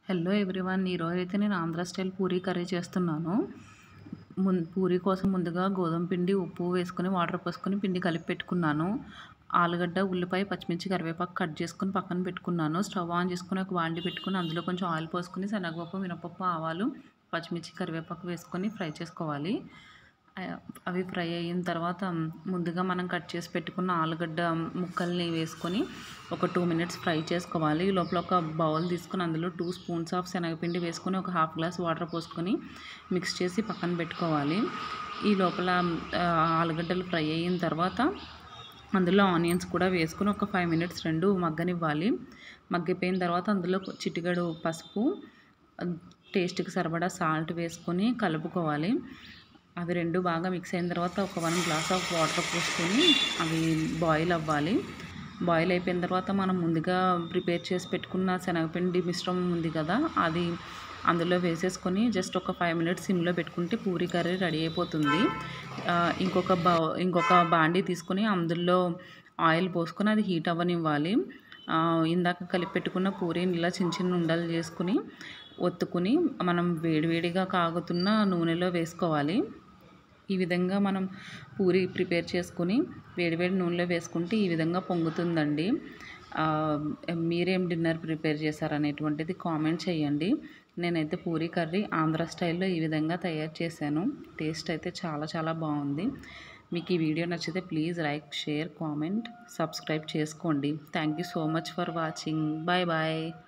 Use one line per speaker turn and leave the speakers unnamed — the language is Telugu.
హలో ఎవ్రీవన్ ఈరోజు అయితే నేను ఆంధ్ర స్టైల్ పూరీ కర్రీ చేస్తున్నాను ముం పూరీ కోసం ముందుగా గోధుమ పిండి ఉప్పు వేసుకొని వాటర్ పోసుకొని పిండి కలిపి పెట్టుకున్నాను ఆలుగడ్డ ఉల్లిపాయ పచ్చిమిర్చి కరివేపాకు కట్ చేసుకొని పక్కన పెట్టుకున్నాను స్టవ్ ఆన్ చేసుకొని ఒక బాండి పెట్టుకొని అందులో కొంచెం ఆయిల్ పోసుకొని శనగపప్పు మినపప్పు ఆవాలు పచ్చిమిర్చి కరివేపాకు వేసుకొని ఫ్రై చేసుకోవాలి ఆ- అవి ఫ్రై అయిన తర్వాత ముందుగా మనం కట్ చేసి పెట్టుకున్న ఆలుగడ్డ ముక్కల్ని వేసుకొని ఒక టూ మినిట్స్ ఫ్రై చేసుకోవాలి ఈ లోపల ఒక బౌల్ తీసుకొని అందులో టూ స్పూన్స్ ఆఫ్ శనగపిండి వేసుకొని ఒక హాఫ్ గ్లాస్ వాటర్ పోసుకొని మిక్స్ చేసి పక్కన పెట్టుకోవాలి ఈ లోపల ఆ, ఆలుగడ్డలు ఫ్రై అయిన తర్వాత అందులో ఆనియన్స్ కూడా వేసుకొని ఒక ఫైవ్ మినిట్స్ రెండు మగ్గనివ్వాలి మగ్గిపోయిన తర్వాత అందులో చిటికెడు పసుపు టేస్ట్కి సరిపడా సాల్ట్ వేసుకొని కలుపుకోవాలి అవి రెండు బాగా మిక్స్ అయిన తర్వాత ఒక వన్ గ్లాస్ ఆఫ్ వాటర్ పోసుకొని అవి బాయిల్ అవ్వాలి బాయిల్ అయిపోయిన తర్వాత మనం ముందుగా ప్రిపేర్ చేసి పెట్టుకున్న శనగపిండి మిశ్రమం ఉంది కదా అది అందులో వేసేసుకొని జస్ట్ ఒక ఫైవ్ మినిట్స్ సిమ్లో పెట్టుకుంటే పూరీ కర్రీ రెడీ అయిపోతుంది ఆ, ఇంకొక బా ఇంకొక బాండీ తీసుకొని అందులో ఆయిల్ పోసుకొని అది హీట్ అవ్వనివ్వాలి ఆ, ఇందాక కలిపి పెట్టుకున్న పూరీని ఇలా చిన్న చిన్న ఉండలు చేసుకుని ఒత్తుకుని మనం వేడివేడిగా కాగుతున్న నూనెలో వేసుకోవాలి ఈ విధంగా మనం పూరి ప్రిపేర్ చేసుకుని వేడివేడి నూనెలో వేసుకుంటే ఈ విధంగా పొంగుతుందండి ఆ, మీరేం డిన్నర్ ప్రిపేర్ చేశారనేటువంటిది కామెంట్ చేయండి నేనైతే పూరీ కర్రీ ఆంధ్ర స్టైల్లో ఈ విధంగా తయారు చేశాను టేస్ట్ అయితే చాలా చాలా బాగుంది మీకు ఈ వీడియో నచ్చితే please like share comment subscribe చేసుకోండి thank you so much for watching bye bye